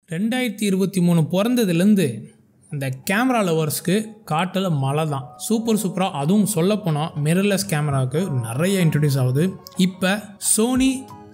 ரெண்டாயிரத்தி இருபத்தி மூணு பிறந்ததுலேருந்து இந்த கேமரா லவர்ஸ்க்கு காட்டில் மழை தான் சூப்பர் சூப்பராக அதுவும் சொல்லப்போனால் மிரர்லெஸ் கேமராவுக்கு நிறைய இன்ட்ரடியூஸ் ஆகுது இப்போ சோனி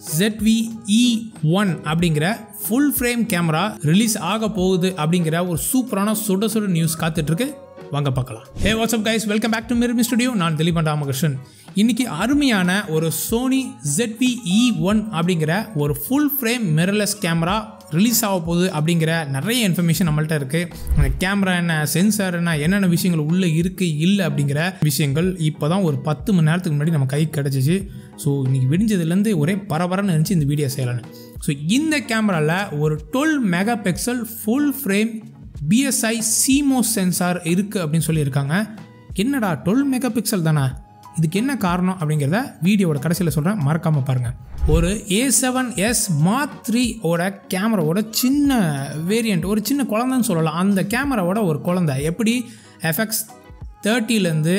ZV இ ஒன் அப்படிங்கிற ஃபுல் ஃப்ரேம் கேமரா ரிலீஸ் ஆக போகுது அப்படிங்கிற ஒரு சூப்பரான சுட சுட நியூஸ் காத்துட்ருக்கு வாங்க பார்க்கலாம் hey what's up guys welcome back to Mirror Me studio நான் திலீபன் ராமகிருஷ்ணன் இன்னைக்கு அருமையான ஒரு சோனி ZV இ ஒன் அப்படிங்கிற ஒரு full frame mirrorless camera release ஆக போகுது அப்படிங்கிற நிறைய இன்ஃபர்மேஷன் நம்மள்ட்ட இருக்குது அந்த கேமரா என்ன சென்சார் என்ன என்னென்ன விஷயங்கள் உள்ளே இருக்குது இல்லை அப்படிங்கிற விஷயங்கள் இப்போ தான் ஒரு பத்து மணி நேரத்துக்கு முன்னாடி நம்ம கைக்கு கிடச்சிச்சு ஸோ இன்றைக்கி விடிஞ்சதுலேருந்து ஒரே பரபரன்னு நினச்சி இந்த வீடியோ செய்யலான்னு ஸோ இந்த கேமராவில் ஒரு twelve megapixel full frame BSI CMOS sensor இருக்குது அப்படின்னு சொல்லியிருக்காங்க என்னடா டுவெல் மெகா பிக்சல் தானே இதுக்கு என்ன காரணம் அப்படிங்கிறத வீடியோவோட கடைசியில் சொல்கிறேன் மறக்காமல் பாருங்கள் ஒரு A seven S mark three ஓட கேமராவோட சின்ன வேரியண்ட் ஒரு சின்ன குழந்தைன்னு சொல்லலாம் அந்த கேமராவோட ஒரு குழந்தை எப்படி எஃப்எக்ஸ் தேர்ட்டிலேருந்து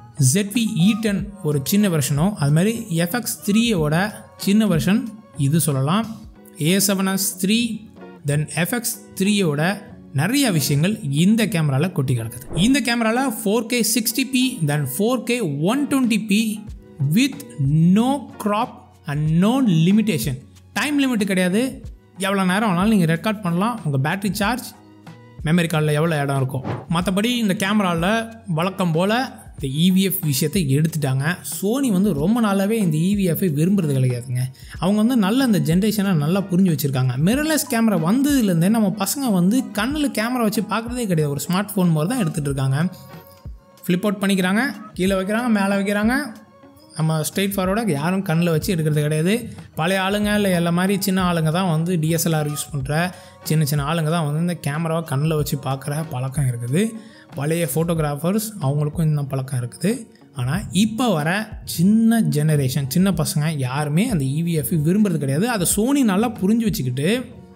ZV இ டென் ஒரு சின்ன வெர்ஷனோ அது மாதிரி எஃப்எக்ஸ் த்ரீயோட சின்ன வெர்ஷன் இது சொல்லலாம் A seven S three then FX த்ரீயோட நிறைய விஷயங்கள் இந்த கேமராவில் கொட்டி கிடக்குது இந்த கேமராவில் four K sixty P then four K one twenty P with no crop and no limitation time limit கிடையாது எவ்வளோ நேரம் வேணாலும் நீங்கள் ரெக்கார்ட் பண்ணலாம் உங்கள் பேட்டரி சார்ஜ் மெமரி கார்டில் எவ்வளோ இடம் இருக்கும் மற்றபடி இந்த கேமராவில் வழக்கம் போல் இந்த இவிஎஃப் விஷயத்தை எடுத்துட்டாங்க சோனி வந்து ரொம்ப நாளாகவே இந்த இவிஎஃப்பை விரும்புறது கிடையாதுங்க அவங்க வந்து நல்ல இந்த ஜென்ரேஷனை நல்லா புரிஞ்சு வச்சுருக்காங்க மிரர்லெஸ் கேமரா வந்ததுலேருந்தே நம்ம பசங்க வந்து கண்ணில் கேமரா வச்சு பார்க்குறதே கிடையாது ஒரு ஸ்மார்ட் ஃபோன் மாதிரி தான் எடுத்துகிட்டு இருக்காங்க ஃப்ளிப் அவுட் பண்ணிக்கிறாங்க கீழே வைக்கிறாங்க மேலே வைக்கிறாங்க நம்ம ஸ்ட்ரெயிட் ஃபார்வர்டாக யாரும் கண்ணில் வச்சு எடுக்கிறது கிடையாது பழைய ஆளுங்க இல்லை எல்லா மாதிரி சின்ன ஆளுங்க தான் வந்து டிஎஸ்எல்ஆர் யூஸ் பண்ணுற சின்ன சின்ன ஆளுங்க தான் வந்து இந்த கேமராவை கண்ணில் வச்சு பார்க்குற பழக்கம் இருக்குது பழைய ஃபோட்டோகிராஃபர்ஸ் அவங்களுக்கும் இந்த பழக்கம் இருக்குது ஆனால் இப்போ வர சின்ன ஜெனரேஷன் சின்ன பசங்க யாருமே அந்த இவிஎஃப் விரும்புறது கிடையாது அதை சோனி நல்லா புரிஞ்சு வச்சுக்கிட்டு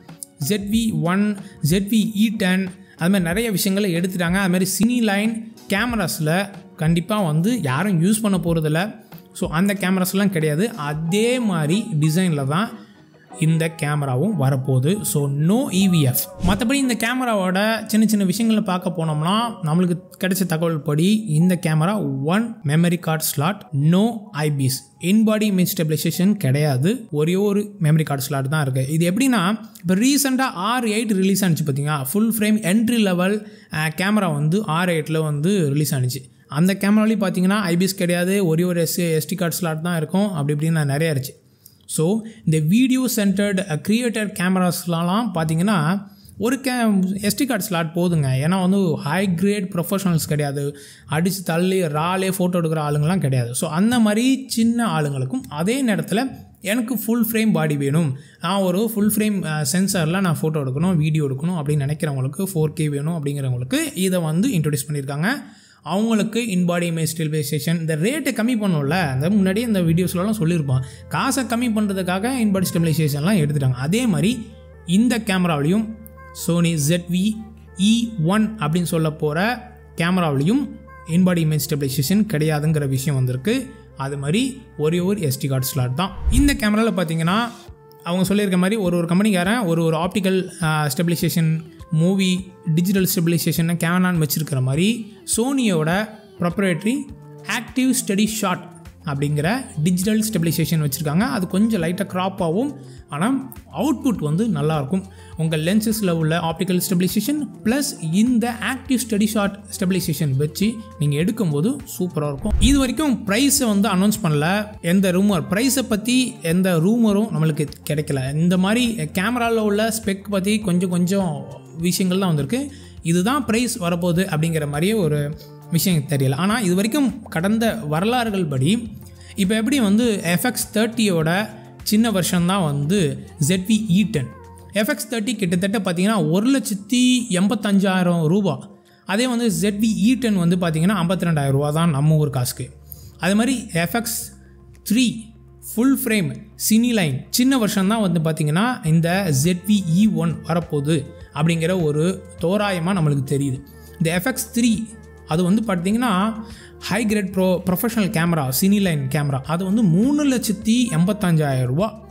ZV one ZV E ten அது மாதிரி நிறைய விஷயங்களை எடுத்துட்டாங்க அது மாதிரி சினி லைன் கேமராஸில் கண்டிப்பாக வந்து யாரும் யூஸ் பண்ண போகிறதில்ல ஸோ அந்த கேமராஸ்லாம் கிடையாது அதே மாதிரி டிசைனில் தான் இந்த கேமராவும் வரப்போகுது ஸோ நோ இவிஎஃப் மற்றபடி இந்த கேமராவோட சின்ன சின்ன விஷயங்களை பார்க்க போனோம்னா நம்மளுக்கு கிடைச்ச தகவல் படி இந்த camera one memory card slot no IBIS in body image stabilisation கிடையாது ஒரே ஒரு மெமரி கார்டு ஸ்லாட் தான் இருக்குது இது எப்படின்னா இப்போ ரீசெண்டாக ஆர் எயிட் ரிலீஸ் ஆனிச்சு பார்த்தீங்களா full frame entry level camera வந்து ஆர் எயிட்டில் வந்து ரிலீஸ் ஆனிச்சு அந்த கேமராலையும் பார்த்தீங்கன்னா ஐபிஎஸ் கிடையாது ஒரே ஒரு எஸ் எஸ்டி கார்டு ஸ்லாட் தான் இருக்கும் அப்படி இப்படின்னு நிறைய இருந்துச்சு ஸோ இந்த வீடியோ சென்டர்டு கிரியேட்டர் கேமராஸ்லாம் பார்த்தீங்கன்னா ஒரு கே எஸ்டி கார்டு ஸ்லாட் போதுங்க ஏன்னா வந்து ஹை கிரேட் ப்ரொஃபஷனல்ஸ் கிடையாது அடித்து தள்ளி ராலே ஃபோட்டோ எடுக்கிற ஆளுங்கள்லாம் கிடையாது ஸோ அந்த மாதிரி சின்ன ஆளுங்களுக்கும் அதே நேரத்தில் எனக்கு ஃபுல் ஃப்ரேம் பாடி வேணும் நான் ஒரு ஃபுல் ஃப்ரேம் சென்சாரில் நான் ஃபோட்டோ எடுக்கணும் வீடியோ எடுக்கணும் அப்படின்னு நினைக்கிறவங்களுக்கு ஃபோர் கே வேணும் அப்படிங்கிறவங்களுக்கு இதை வந்து இன்ட்ரடியூஸ் பண்ணியிருக்காங்க அவங்களுக்கு இன்பாடி இமேஜ் ஸ்டெபிலைசேஷன் இந்த ரேட்டை கம்மி பண்ணோம்ல அந்த முன்னாடியே இந்த வீடியோஸ்லாம் சொல்லியிருப்போம் காசை கம்மி பண்ணுறதுக்காக இன்பாடி ஸ்டெபிலைசேஷன்லாம் எடுத்துட்டாங்க அதே மாதிரி இந்த கேமராவிலையும் சோனி ZV இ ஒன் அப்படின்னு சொல்ல போகிற கேமராவிலையும் இன்பாடி இமேஜ் ஸ்டெபிலைசேஷன் கிடையாதுங்கிற விஷயம் வந்திருக்கு அது மாதிரி ஒரே ஒரு எஸ்டி கார்டு ஸ்லாட் தான் இந்த கேமராவில் பார்த்தீங்கன்னா அவங்க சொல்லியிருக்க மாதிரி ஒரு ஒரு கம்பெனிக்காரன் ஒரு ஒரு optical stabilisation movie digital stabilisation கேமரான்னு வச்சுருக்கிற மாதிரி சோனியோட ப்ரொப்ரேட்ரி ஆக்டிவ் ஸ்டடி ஷாட் அப்படிங்கிற டிஜிட்டல் ஸ்டெபிலைசேஷன் வச்சுருக்காங்க அது கொஞ்சம் லைட்டாக க்ராப் ஆகும் ஆனால் அவுட்புட் வந்து நல்லாயிருக்கும் உங்கள் லென்சஸில் உள்ள ஆப்டிக்கல் ஸ்டெபிலைசேஷன் ப்ளஸ் இந்த ஆக்டிவ் ஸ்டடி ஷாட் ஸ்டெபிலைசேஷன் வச்சு நீங்கள் எடுக்கும்போது சூப்பராக இருக்கும் இது வரைக்கும் ப்ரைஸை வந்து அனௌன்ஸ் பண்ணல எந்த ரூமர் ப்ரைஸை பற்றி எந்த ரூமரும் நம்மளுக்கு கிடைக்கல இந்த மாதிரி கேமராவில் உள்ள ஸ்பெக் பற்றி கொஞ்சம் கொஞ்சம் விஷயங்கள் தான் வந்திருக்கு இதுதான் ப்ரைஸ் வரப்போகுது அப்படிங்கிற மாதிரியே ஒரு விஷயம் தெரியல ஆனால் இது வரைக்கும் கடந்த வரலாறுகள் படி இப்போ எப்படி வந்து எஃப்எக்ஸ் தேர்ட்டியோட சின்ன வருஷன் தான் வந்து ZV E ten FX thirty கிட்டத்தட்ட பார்த்தீங்கன்னா ஒரு லட்சத்தி எண்பத்தஞ்சாயிரம் ரூபா அதே வந்து ZV இ டென் வந்து பார்த்தீங்கன்னா ஐம்பத்தி ரெண்டாயிரம் ரூபா தான் நம்ம ஊர் காசுக்கு அதே மாதிரி FX three full frame cine line சின்ன வருஷம் தான் வந்து பார்த்திங்கன்னா இந்த ZV இ ஒன் வரப்போகுது அப்படிங்கிற ஒரு தோராயமாக நம்மளுக்கு தெரியுது இந்த எஃப்எக்ஸ் த்ரீ அது வந்து பார்த்தீங்கன்னா high grade pro professional camera cine line camera அது வந்து மூணு லட்சத்தி எண்பத்தஞ்சாயிரம் ரூபா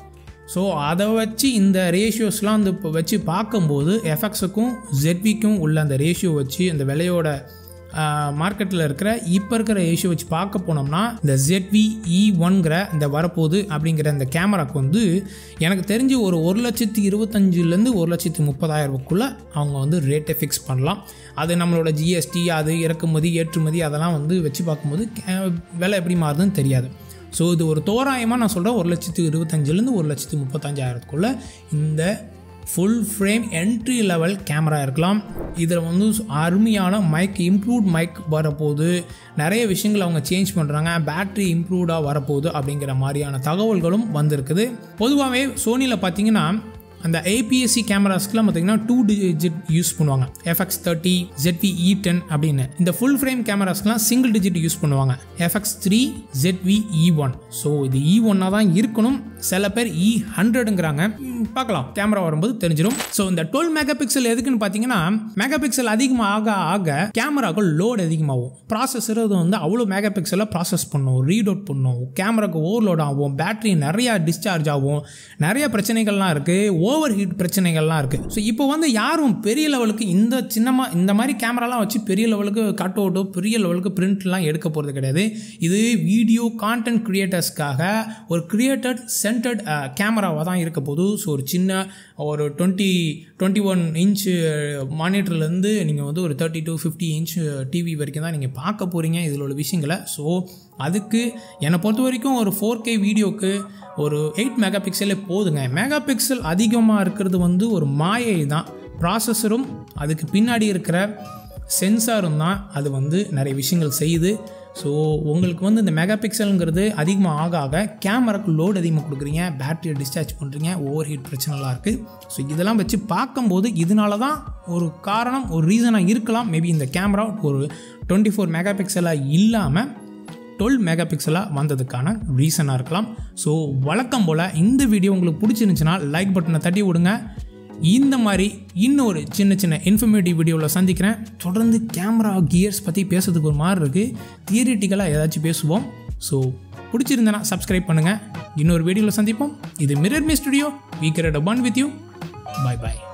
ஸோ அதை வச்சு இந்த ரேஷியோஸ்லாம் வந்து இப்போ வச்சு பார்க்கும்போது எஃப்எக்ஸுக்கும் ஜெட்விக்கும் உள்ள அந்த ரேஷியோ வச்சு அந்த விலையோட மார்க்கெட்டில் இருக்கிற இப்போ இருக்கிற ரேஷியோ வச்சு பார்க்க போனோம்னா இந்த ZV இ ஒன்கிற இந்த வரப்போகுது அப்படிங்கிற இந்த கேமராக்கு வந்து எனக்கு தெரிஞ்சு ஒரு ஒரு லட்சத்தி இருபத்தஞ்சிலேருந்து ஒரு லட்சத்தி முப்பதாயிரத்துக்குள்ளே அவங்க வந்து ரேட்டை ஃபிக்ஸ் பண்ணலாம் அது நம்மளோட ஜிஎஸ்டி அது இறக்குமதி ஏற்றுமதி அதெல்லாம் வந்து வச்சு பார்க்கும்போது கே- விலை எப்படி மாறுதுன்னு தெரியாது ஸோ இது ஒரு தோராயமாக நான் சொல்கிறேன் ஒரு லட்சத்து இருபத்தஞ்சிலேருந்து ஒரு லட்சத்து முப்பத்தஞ்சாயிரத்துக்குள்ளே இந்த full frame entry level camera இருக்கலாம் இதில் வந்து அருமையான மைக் இம்ப்ரூவ்ட் மைக் வரப்போகுது நிறைய விஷயங்கள் அவங்க சேஞ்ச் பண்ணுறாங்க பேட்டரி இம்ப்ரூவ்டாக வரப்போகுது அப்படிங்கிற மாதிரியான தகவல்களும் வந்திருக்குது பொதுவாகவே சோனியில் பார்த்தீங்கன்னா அந்த ஏபிஎஸ்சி கேமராஸ்க்குலாம் பார்த்தீங்கன்னா டூ டிஜிட் யூஸ் பண்ணுவாங்க FX thirty ZV E ten அப்படின்னு இந்த ஃபுல் ஃப்ரேம் கேமராஸ்க்குலாம் சிங்கிள் டிஜிட் யூஸ் பண்ணுவாங்க FX three ZV E one so இது இ ஒன்னாக தான் இருக்கணும் சில பேர் இ ஹண்ட்ரடுங்கிறாங்க பார்க்கலாம் கேமரா வரும்போது தெரிஞ்சிடும் ஸோ இந்த டுவெல் மெகா பிக்சல் எதுக்குன்னு பார்த்தீங்கன்னா மெகா பிக்சல் அதிகமாக ஆக ஆக கேமராக்கு லோட் அதிகமாகும் ப்ராசஸர் அது வந்து அவ்வளோ மெகா பிக்சலாக ப்ராசஸ் பண்ணும் ரீட் அவுட் பண்ணும் கேமராக்கு ஓவர்லோட் ஆகும் பேட்டரி நிறையா டிஸ்சார்ஜ் ஆகும் நிறைய பிரச்சனைகள்லாம் இருக்குது ஓவர் ஹீட் பிரச்சனைகள்லாம் இருக்குது ஸோ இப்போ வந்து யாரும் பெரிய லெவலுக்கு இந்த சின்னமாக இந்த மாதிரி கேமராலாம் வச்சு பெரிய லெவலுக்கு கட் அவுட்டோ பெரிய லெவலுக்கு பிரிண்ட்லாம் எடுக்க போகிறது கிடையாது இது வீடியோ கான்டென்ட் கிரியேட்டர்ஸ்க்காக ஒரு கிரியேட்டட் சென்டர்ட் கேமராவாக தான் இருக்க போது ஸோ ஒரு சின்ன ஒரு டுவெண்ட்டி டுவெண்ட்டி ஒன் இன்ச்சு மானிட்டர்லேருந்து நீங்கள் வந்து ஒரு thirty to fifty inch TV வரைக்கும் தான் நீங்கள் பார்க்க போகிறீங்க இதில் உள்ள விஷயங்களை ஸோ அதுக்கு என்னை பொறுத்த வரைக்கும் ஒரு ஃபோர் கே வீடியோக்கு ஒரு எயிட் மெகா பிக்சலே போதுங்க மெகா பிக்சல் அதிகமாக இருக்கிறது வந்து ஒரு மாயை தான் ப்ராசஸரும் அதுக்கு பின்னாடி இருக்கிற சென்சாரும் தான் அது வந்து நிறைய விஷயங்கள் செய்யுது ஸோ உங்களுக்கு வந்து இந்த மெகா பிக்சலுங்கிறது அதிகமாக ஆக ஆக கேமராக்கு லோட் அதிகமாக கொடுக்குறீங்க பேட்டரியை டிஸ்சார்ஜ் பண்ணுறீங்க ஓவர் ஹீட் பிரச்சனைலாம் இருக்குது ஸோ இதெல்லாம் வச்சு பார்க்கும்போது இதனால தான் ஒரு காரணம் ஒரு ரீசனாக இருக்கலாம் மேபி இந்த கேமரா ஒரு டுவெண்ட்டி ஃபோர் மெகா பிக்சலாக இல்லாமல் டுவெல் மெகா பிக்சலாக வந்ததுக்கான ரீசனாக இருக்கலாம் ஸோ வழக்கம் போல் இந்த வீடியோ உங்களுக்கு பிடிச்சிருந்துச்சுன்னா லைக் பட்டனை தட்டி விடுங்க இந்த மாதிரி இன்னொரு சின்ன சின்ன இன்ஃபர்மேட்டிவ் வீடியோவில் சந்திக்கிறேன் தொடர்ந்து கேமரா கியர்ஸ் பற்றி பேசுறதுக்கு ஒரு மாதிரி இருக்குது தியரிட்டிக்கலாக ஏதாச்சும் பேசுவோம் ஸோ பிடிச்சிருந்தேன்னா சப்ஸ்கிரைப் பண்ணுங்கள் இன்னொரு வீடியோவில் சந்திப்போம் இது மிரர் மீ ஸ்டுடியோ வீக்கரட் one with you bye bye